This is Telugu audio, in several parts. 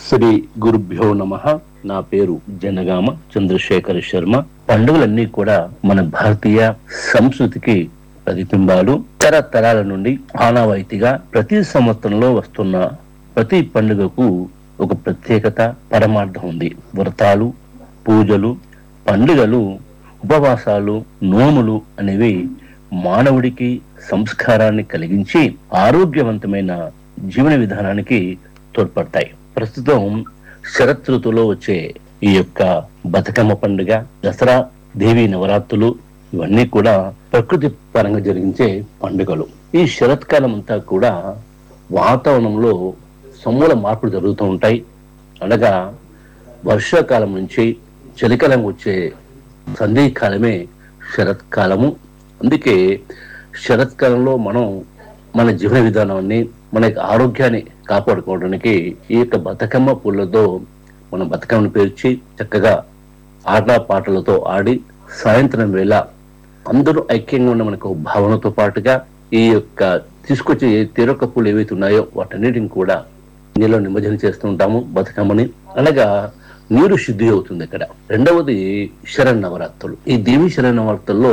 శ్రీ గురుభ్యో నమ నా పేరు జనగామ చంద్రశేఖర్ శర్మ పండుగలన్నీ కూడా మన భారతీయ సంస్కృతికి ప్రతిబింబాలు తరతరాల నుండి ఆనవాయితీగా ప్రతి సంవత్సరంలో వస్తున్న ప్రతి పండుగకు ఒక ప్రత్యేకత పరమార్థం ఉంది వ్రతాలు పూజలు పండుగలు ఉపవాసాలు నోములు అనేవి మానవుడికి సంస్కారాన్ని కలిగించి ఆరోగ్యవంతమైన జీవన విధానానికి తోడ్పడతాయి ప్రస్తుతం శరత్ ఋతువులో వచ్చే ఈ యొక్క బతుకమ్మ పండుగ దసరా దేవి నవరాత్రులు ఇవన్నీ కూడా ప్రకృతి పరంగా జరిగించే పండుగలు ఈ శరత్కాలం అంతా కూడా వాతావరణంలో సమూల మార్పులు జరుగుతూ ఉంటాయి అనగా వర్షాకాలం నుంచి చలికాలం వచ్చే సంధికాలమే శరత్కాలము అందుకే శరత్కాలంలో మనం మన జీవన విధానాన్ని మన యొక్క ఆరోగ్యాన్ని కాపాడుకోవడానికి ఈ యొక్క బతుకమ్మ పూలతో మనం బతుకమ్మను పేర్చి చక్కగా ఆట పాటలతో ఆడి సాయంత్రం వేళ అందరూ ఐక్యంగా ఉన్న మనకు భావనతో పాటుగా ఈ యొక్క తీసుకొచ్చే తీరొక్క పూలు ఏవైతే ఉన్నాయో వాటన్నిటిని కూడా నీలో నిమజ్జనం చేస్తూ ఉంటాము బతుకమ్మని అనగా నీరు శుద్ధి అవుతుంది ఇక్కడ రెండవది శరణ్ నవరాత్రులు ఈ దేవి శరణ్ నవరాత్రుల్లో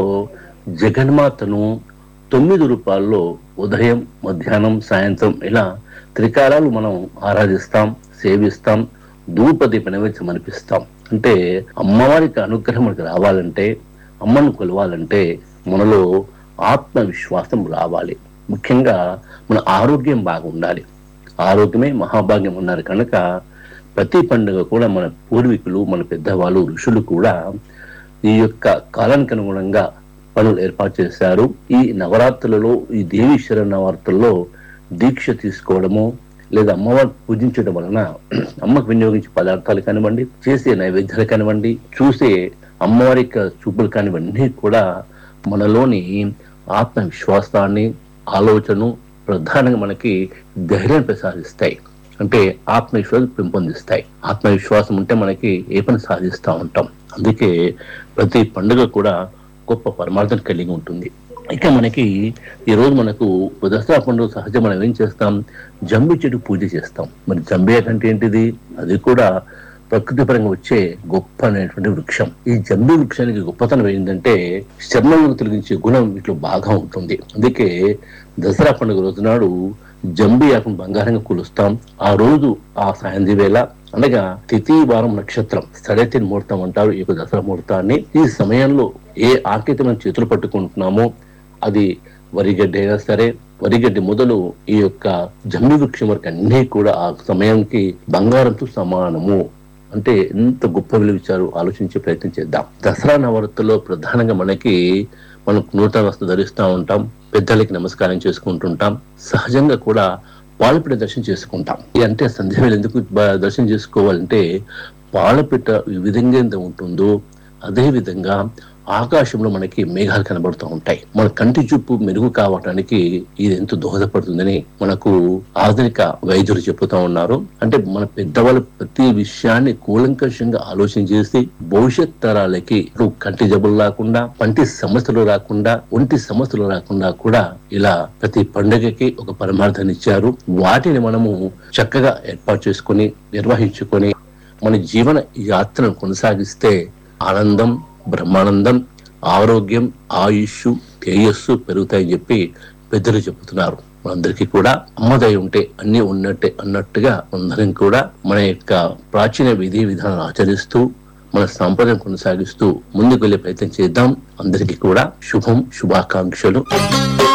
జగన్మాతను తొమ్మిది రూపాల్లో ఉదయం మధ్యాహ్నం సాయంత్రం ఇలా త్రికాలాలు మనం ఆరాధిస్తాం సేవిస్తాం ధూపదీప నైవేద్యం అనిపిస్తాం అంటే అమ్మవారికి అనుగ్రహం మనకు రావాలంటే అమ్మను కొలవాలంటే మనలో ఆత్మవిశ్వాసం రావాలి ముఖ్యంగా మన ఆరోగ్యం బాగుండాలి ఆరోగ్యమే మహాభాగ్యం ఉన్నారు కనుక ప్రతి పండుగ కూడా మన పూర్వీకులు మన పెద్దవాళ్ళు ఋషులు కూడా ఈ యొక్క కాలానికి అనుగుణంగా పనులు ఏర్పాటు చేశారు ఈ నవరాత్రులలో ఈ దేవీశ్వర నవరాత్రుల్లో దీక్ష తీసుకోవడము లేదా అమ్మవారిని పూజించడం వలన అమ్మకు వినియోగించే పదార్థాలు కానివ్వండి చేసే నైవేద్యాలు కానివ్వండి చూసే అమ్మవారి యొక్క చూపులు కానివ్వండి కూడా మనలోని ఆత్మవిశ్వాసాన్ని ఆలోచన ప్రధానంగా మనకి ధైర్యం ప్రసాదిస్తాయి అంటే ఆత్మవిశ్వాసం పెంపొందిస్తాయి ఆత్మవిశ్వాసం ఉంటే మనకి ఏ పని సాధిస్తూ ఉంటాం అందుకే ప్రతి పండుగ కూడా గొప్ప పరమార్థం కలిగి ఉంటుంది ఇక మనకి ఈ రోజు మనకు దసరా పండుగ సహజం మనం ఏం చేస్తాం జంబి చెట్టు పూజ చేస్తాం మరి జంబి అంటే ఏంటిది అది కూడా ప్రకృతి పరంగా వచ్చే గొప్ప అనేటువంటి వృక్షం ఈ జంబి వృక్షానికి గొప్పతనం ఏంటంటే చర్మం తొలగించే గుణం వీటిలో బాగా ఉంటుంది అందుకే దసరా పండుగ రోజు నాడు జంబి ఆకును బంగారంగా కొలుస్తాం ఆ రోజు ఆ సాయంత్రి వేళ అనగా తిథి వారం నక్షత్రం సడైతే ముహూర్తం అంటారు ఈ యొక్క దసరా ముహూర్తాన్ని ఈ సమయంలో ఏ ఆకైతే మనం చేతులు పట్టుకుంటున్నామో అది వరిగడ్డి అయినా సరే వరిగడ్డి మొదలు ఈ యొక్క జమ్మి వృక్షం వరకు అన్ని కూడా ఆ సమయానికి బంగారంతో సమానము అంటే ఎంత గొప్ప విలువ ఇచ్చారు ఆలోచించే ప్రయత్నం చేద్దాం దసరా నవరాత్రుల్లో ప్రధానంగా మనకి మనం నూతన వస్తు ధరిస్తూ ఉంటాం పెద్దలకి నమస్కారం చేసుకుంటుంటాం సహజంగా కూడా పాలపిట దర్శనం చేసుకుంటాం ఈ అంటే సంధ్యావేళ ఎందుకు బ- దర్శనం చేసుకోవాలంటే పాలపిట ఈ విధంగా ఎంత ఉంటుందో అదే విధంగా ఆకాశంలో మనకి మేఘాలు కనబడుతూ ఉంటాయి మన కంటి చూపు మెరుగు కావడానికి ఇది ఎంతో దోహదపడుతుందని మనకు ఆధునిక వైద్యులు చెబుతా ఉన్నారు అంటే మన పెద్దవాళ్ళు ప్రతి విషయాన్ని కూలంకషంగా ఆలోచన చేసి భవిష్యత్ తరాలకి ఇప్పుడు కంటి జబ్బులు రాకుండా పంటి సమస్యలు రాకుండా ఒంటి సమస్యలు రాకుండా కూడా ఇలా ప్రతి పండుగకి ఒక పరమార్థాన్ని ఇచ్చారు వాటిని మనము చక్కగా ఏర్పాటు చేసుకొని నిర్వహించుకొని మన జీవన యాత్రను కొనసాగిస్తే ఆనందం బ్రహ్మానందం ఆరోగ్యం ఆయుష్ తేజస్సు పెరుగుతాయని చెప్పి పెద్దలు చెబుతున్నారు మనందరికీ కూడా అమ్మదయ ఉంటే అన్ని ఉన్నట్టే అన్నట్టుగా అందరం కూడా మన యొక్క ప్రాచీన విధి విధానాలు ఆచరిస్తూ మన సాంప్రదాయం కొనసాగిస్తూ ముందుకు వెళ్ళే ప్రయత్నం చేద్దాం అందరికీ కూడా శుభం శుభాకాంక్షలు